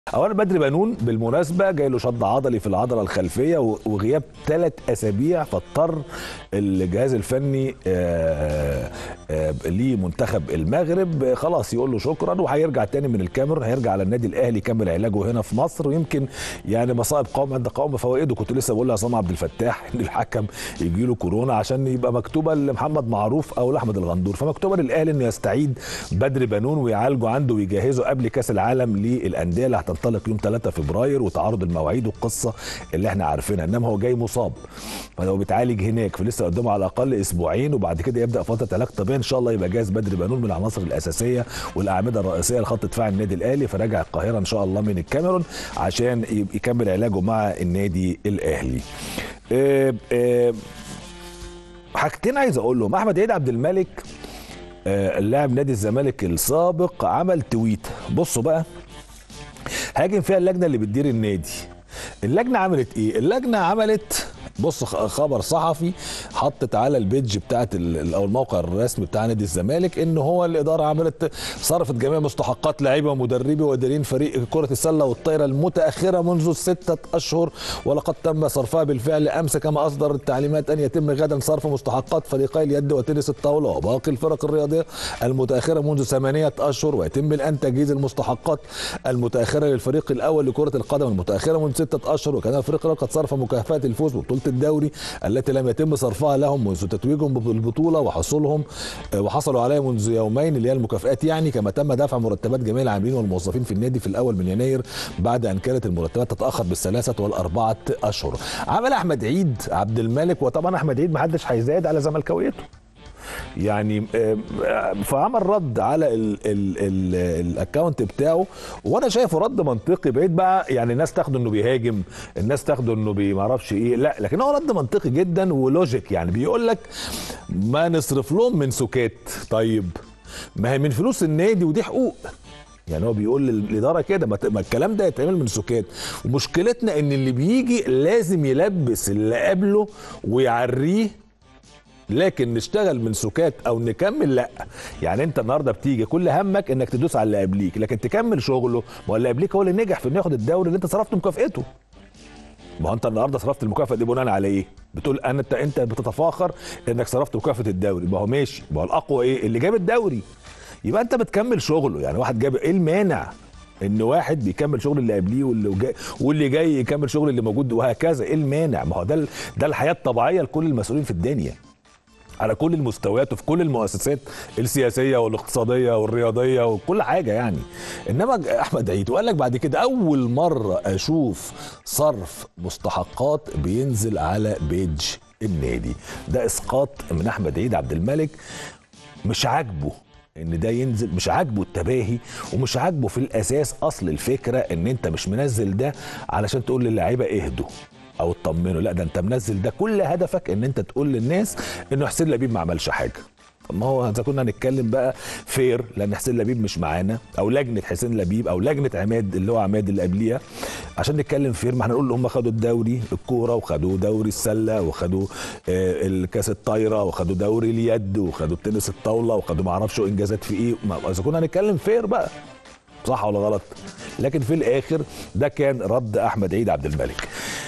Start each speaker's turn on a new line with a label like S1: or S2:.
S1: اولا بدري بنون بالمناسبه جاي له شد عضلي في العضله الخلفيه و- وغياب ثلاث اسابيع فاضطر الجهاز الفني آه، آه، لمنتخب المغرب آه، خلاص يقول له شكرا وهيرجع تاني من الكاميرون هيرجع على النادي الاهلي يكمل علاجه هنا في مصر ويمكن يعني مصائب قوم عند قوم فوائده كنت لسه بقول لعصام عبد الفتاح ان الحكم يجي له كورونا عشان يبقى مكتوبه لمحمد معروف او لاحمد الغندور فمكتوبه للاهلي انه يستعيد بدري بنون ويعالجه عنده ويجهزه قبل كاس العالم للانديه اللي هتنطلق يوم 3 فبراير وتعارض المواعيد والقصه اللي احنا عارفينها انما هو جاي مصاب فلو بيتعالج هناك فلسه قدامه على الاقل اسبوعين وبعد كده يبدا فتره علاج طبيعي ان شاء الله يبقى جاهز بدري بنون من العناصر الاساسيه والاعمده الرئيسيه لخط دفاع النادي الاهلي فراجع القاهره ان شاء الله من الكاميرون عشان يب- يكمل علاجه مع النادي الاهلي. آه، آه، حاجتين عايز اقول لهم احمد عيد عبد الملك آه، اللاعب نادي الزمالك السابق عمل تويت بصوا بقى هاجم فيها اللجنه اللي بتدير النادي اللجنه عملت ايه اللجنه عملت بص خ- خبر صحفي حطت على البيدج بتاعت ال- ال- او الموقع الرسمي بتاع نادي الزمالك ان هو الاداره عملت صرفت جميع مستحقات لاعيبه ومدربي واداريين فريق كره السله والطايره المتاخره منذ سته اشهر ولقد تم صرفها بالفعل امس كما اصدر التعليمات ان يتم غدا صرف مستحقات فريقي اليد وتنس الطاوله وباقي الفرق الرياضيه المتاخره منذ ثمانيه اشهر ويتم الان تجهيز المستحقات المتاخره للفريق الاول لكره القدم المتاخره منذ سته اشهر وكان الفريق الاول قد صرف مكافاه الفوز ببطوله الدوري التي لم يتم صرفها لهم منذ تتويجهم بالبطوله وحصولهم آه، وحصلوا عليها منذ يومين اللي هي المكافئات يعني كما تم دفع مرتبات جميع العاملين والموظفين في النادي في الاول من يناير بعد ان كانت المرتبات تتاخر بالثلاثه والاربعه اشهر عمل احمد عيد عبد الملك وطبعا احمد عيد ما حدش هيزايد على زملكاويته يعني آه، فعمل رد على ال- ال- ال- الاكونت بتاعه وانا شايفه رد منطقي بعيد بقى يعني الناس تاخده انه بيهاجم الناس تاخده انه بي- ما اعرفش ايه لا لكن هو رد منطقي جدا ولوجيك يعني بيقول لك ما نصرف لهم من سكات طيب ما هي من فلوس النادي ودي حقوق يعني هو بيقول للاداره كده ما ت- ما الكلام ده يتعمل من سكات ومشكلتنا ان اللي بيجي لازم يلبس اللي قبله ويعريه لكن نشتغل من سكات او نكمل لا يعني انت النهارده بتيجي كل همك انك تدوس على اللي قبليك لكن تكمل شغله ما هو اللي قبليك هو اللي نجح في انه ياخد الدوري اللي انت صرفت مكافئته ما هو انت النهارده صرفت المكافاه دي بناء على ايه؟ بتقول انا انت انت بتتفاخر انك صرفت مكافاه الدوري ما هو ماشي ما هو الاقوى ايه؟ اللي جاب الدوري يبقى انت بتكمل شغله يعني واحد جاب ايه المانع؟ ان واحد بيكمل شغل اللي قبليه واللي جاي واللي جاي يكمل شغل اللي موجود وهكذا ايه المانع؟ ما هو ده ال- ده الحياه الطبيعيه لكل المسؤولين في الدنيا على كل المستويات وفي كل المؤسسات السياسيه والاقتصاديه والرياضيه وكل حاجه يعني انما احمد عيد وقال لك بعد كده اول مره اشوف صرف مستحقات بينزل على بيج النادي ده اسقاط من احمد عيد عبد الملك مش عاجبه ان ده ينزل مش عاجبه التباهي ومش عاجبه في الاساس اصل الفكره ان انت مش منزل ده علشان تقول للعيبه اهدوا او اطمنوا لا ده انت منزل ده كل هدفك ان انت تقول للناس انه حسين لبيب ما عملش حاجه طب ما هو اذا كنا هنتكلم بقى فير لان حسين لبيب مش معانا او لجنه حسين لبيب او لجنه عماد اللي هو عماد اللي قبليها عشان نتكلم فير ما احنا نقول هم خدوا الدوري الكوره وخدوا دوري السله وخدوا آه، الكاس الطايره وخدوا دوري اليد وخدوا التنس الطاوله وخدوا ما اعرفش انجازات في ايه ما- اذا كنا هنتكلم فير بقى صح ولا غلط لكن في الاخر ده كان رد احمد عيد عبد الملك